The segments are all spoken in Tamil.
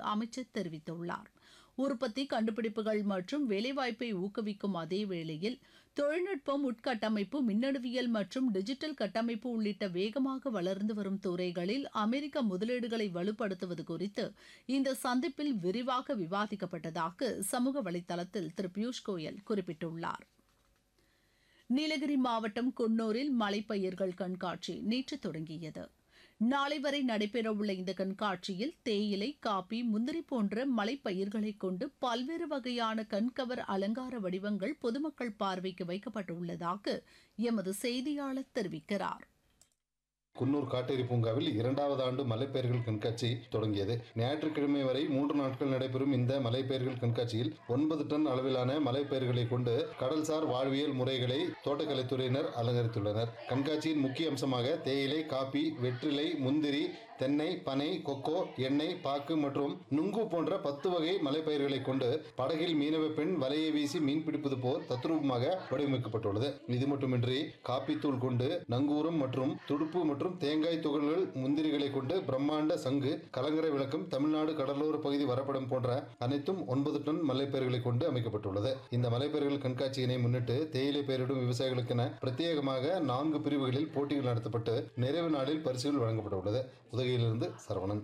அமைச்சர் தெரிவித்துள்ளார் உற்பத்தி கண்டுபிடிப்புகள் மற்றும் வேலைவாய்ப்பை ஊக்குவிக்கும் அதே வேளையில் தொழில்நுட்பம் உட்கட்டமைப்பு மின்னணுவியல் மற்றும் டிஜிட்டல் கட்டமைப்பு உள்ளிட்ட வேகமாக வளர்ந்து வரும் துறைகளில் அமெரிக்க முதலீடுகளை வலுப்படுத்துவது குறித்து இந்த சந்திப்பில் விரிவாக விவாதிக்கப்பட்டதாக சமூக வலைதளத்தில் திரு பியூஷ் கோயல் குறிப்பிட்டுள்ளார் நீலகிரி மாவட்டம் குன்னூரில் மலைப்பயிர்கள் கண்காட்சி நேற்று தொடங்கியது நாளை வரை நடைபெறவுள்ள இந்த கண்காட்சியில் தேயிலை காபி முந்திரி போன்ற மலைப்பயிர்களை கொண்டு பல்வேறு வகையான கண்கவர் அலங்கார வடிவங்கள் பொதுமக்கள் பார்வைக்கு வைக்கப்பட்டுள்ளதாக எமது செய்தியாளர் தெரிவிக்கிறார் குன்னூர் காட்டேரி பூங்காவில் இரண்டாவது ஆண்டு மலைப்பயிர்கள் கண்காட்சி தொடங்கியது ஞாயிற்றுக்கிழமை வரை மூன்று நாட்கள் நடைபெறும் இந்த மலைப்பயிர்கள் கண்காட்சியில் ஒன்பது டன் அளவிலான மலைப்பயிர்களை கொண்டு கடல்சார் வாழ்வியல் முறைகளை தோட்டக்கலைத்துறையினர் அலங்கரித்துள்ளனர் கண்காட்சியின் முக்கிய அம்சமாக தேயிலை காபி வெற்றிலை முந்திரி தென்னை பனை கொக்கோ எண்ணெய் பாக்கு மற்றும் நுங்கு போன்ற பத்து வகை மலைப்பயிர்களை கொண்டு படகில் மீனவ பெண் வலையை வீசி மீன் பிடிப்பது போல் தத்ரூபமாக வடிவமைக்கப்பட்டுள்ளது இது மட்டுமின்றி காப்பித்தூள் கொண்டு நங்கூரம் மற்றும் துடுப்பு மற்றும் தேங்காய் துகள்கள் முந்திரிகளை கொண்டு பிரம்மாண்ட சங்கு கலங்கரை விளக்கம் தமிழ்நாடு கடலோர பகுதி வரப்படம் போன்ற அனைத்தும் ஒன்பது டன் மலைப்பயிர்களை கொண்டு அமைக்கப்பட்டுள்ளது இந்த மலைப்பயிர்கள் கண்காட்சியினை முன்னிட்டு தேயிலை பயிரிடும் விவசாயிகளுக்கென பிரத்யேகமாக நான்கு பிரிவுகளில் போட்டிகள் நடத்தப்பட்டு நிறைவு நாளில் பரிசுகள் வழங்கப்பட்டுள்ளது உதகையிலிருந்து சரவணன்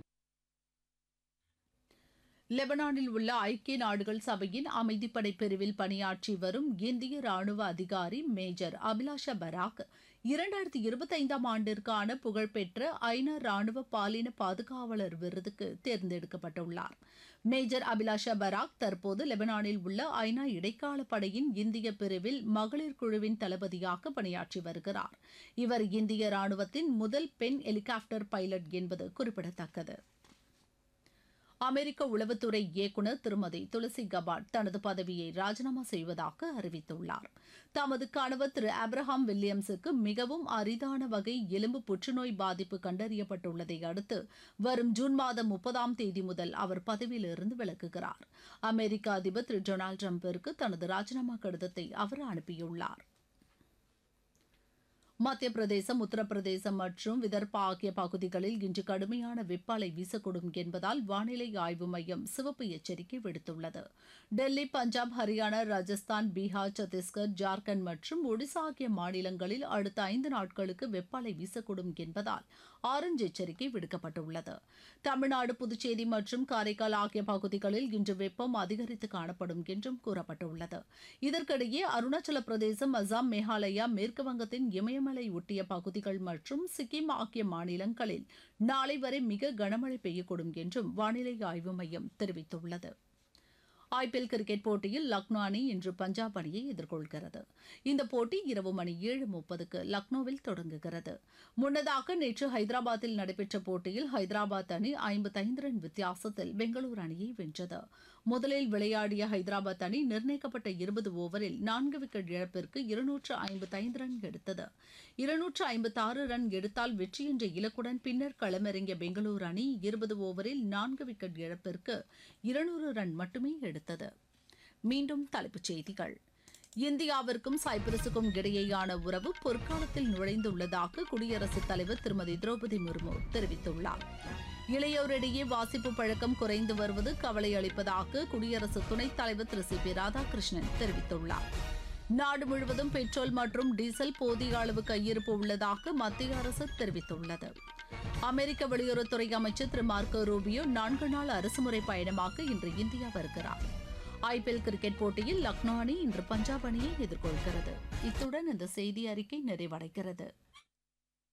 லெபனானில் உள்ள ஐக்கிய நாடுகள் சபையின் அமைதிப்படை பிரிவில் பணியாற்றி வரும் இந்திய ராணுவ அதிகாரி மேஜர் அபிலாஷா பராக் இரண்டாயிரத்தி இருபத்தைந்தாம் ஆண்டிற்கான புகழ்பெற்ற ஐநா ராணுவ பாலின பாதுகாவலர் விருதுக்கு தேர்ந்தெடுக்கப்பட்டுள்ளார் மேஜர் அபிலாஷா பராக் தற்போது லெபனானில் உள்ள ஐநா இடைக்கால படையின் இந்திய பிரிவில் மகளிர் குழுவின் தளபதியாக பணியாற்றி வருகிறார் இவர் இந்திய ராணுவத்தின் முதல் பெண் ஹெலிகாப்டர் பைலட் என்பது குறிப்பிடத்தக்கது அமெரிக்க உளவுத்துறை இயக்குநர் திருமதி துளசி கபாட் தனது பதவியை ராஜினாமா செய்வதாக அறிவித்துள்ளார் தமது கணவர் திரு அப்ரஹாம் வில்லியம்ஸுக்கு மிகவும் அரிதான வகை எலும்பு புற்றுநோய் பாதிப்பு கண்டறியப்பட்டுள்ளதை அடுத்து வரும் ஜூன் மாதம் முப்பதாம் தேதி முதல் அவர் பதவியிலிருந்து விலகுகிறார் அமெரிக்க அதிபர் திரு டொனால்டு டிரம்பிற்கு தனது ராஜினாமா கடிதத்தை அவர் அனுப்பியுள்ளார் மத்திய பிரதேசம் உத்தரப்பிரதேசம் மற்றும் விதர்பா ஆகிய பகுதிகளில் இன்று கடுமையான வெப்பாலை வீசக்கூடும் என்பதால் வானிலை ஆய்வு மையம் சிவப்பு எச்சரிக்கை விடுத்துள்ளது டெல்லி பஞ்சாப் ஹரியானா ராஜஸ்தான் பீகார் சத்தீஸ்கர் ஜார்க்கண்ட் மற்றும் ஒடிசா ஆகிய மாநிலங்களில் அடுத்த ஐந்து நாட்களுக்கு வெப்பாலை வீசக்கூடும் என்பதால் ஆரஞ்சு எச்சரிக்கை விடுக்கப்பட்டுள்ளது தமிழ்நாடு புதுச்சேரி மற்றும் காரைக்கால் ஆகிய பகுதிகளில் இன்று வெப்பம் அதிகரித்து காணப்படும் என்றும் கூறப்பட்டுள்ளது இதற்கிடையே அருணாச்சல பிரதேசம் அசாம் மேகாலயா மேற்கு வங்கத்தின் இமயம் இமயமலை ஒட்டிய பகுதிகள் மற்றும் சிக்கிம் ஆகிய மாநிலங்களில் நாளை வரை மிக கனமழை பெய்யக்கூடும் என்றும் வானிலை ஆய்வு மையம் தெரிவித்துள்ளது ஐபிஎல் கிரிக்கெட் போட்டியில் லக்னோ அணி இன்று பஞ்சாப் அணியை எதிர்கொள்கிறது இந்த போட்டி இரவு மணி ஏழு முப்பதுக்கு லக்னோவில் தொடங்குகிறது முன்னதாக நேற்று ஹைதராபாத்தில் நடைபெற்ற போட்டியில் ஹைதராபாத் அணி ஐம்பத்தைந்து ரன் வித்தியாசத்தில் பெங்களூரு அணியை வென்றது முதலில் விளையாடிய ஹைதராபாத் அணி நிர்ணயிக்கப்பட்ட இருபது ஓவரில் நான்கு விக்கெட் இழப்பிற்கு இருநூற்று ஐம்பத்தைந்து ரன் எடுத்தது இருநூற்று ஐம்பத்தாறு ரன் எடுத்தால் வெற்றி என்ற இலக்குடன் பின்னர் களமிறங்கிய பெங்களூரு அணி இருபது ஓவரில் நான்கு விக்கெட் இழப்பிற்கு இருநூறு ரன் மட்டுமே எடுத்தது மீண்டும் தலைப்புச் செய்திகள் இந்தியாவிற்கும் சைப்ரஸுக்கும் இடையேயான உறவு பொற்காலத்தில் நுழைந்துள்ளதாக குடியரசுத் தலைவர் திருமதி திரௌபதி முர்மு தெரிவித்துள்ளார் இளையோரிடையே வாசிப்பு பழக்கம் குறைந்து வருவது கவலை அளிப்பதாக குடியரசு துணைத் தலைவர் திரு சி பி ராதாகிருஷ்ணன் தெரிவித்துள்ளார் நாடு முழுவதும் பெட்ரோல் மற்றும் டீசல் போதிய அளவு கையிருப்பு உள்ளதாக மத்திய அரசு தெரிவித்துள்ளது அமெரிக்க வெளியுறவுத்துறை அமைச்சர் திரு மார்க்கோ ரூபியோ நான்கு நாள் அரசுமுறை பயணமாக இன்று இந்தியா வருகிறார் ஐபிஎல் கிரிக்கெட் போட்டியில் லக்னோ அணி இன்று பஞ்சாப் அணியை எதிர்கொள்கிறது இத்துடன் இந்த செய்தி அறிக்கை நிறைவடைகிறது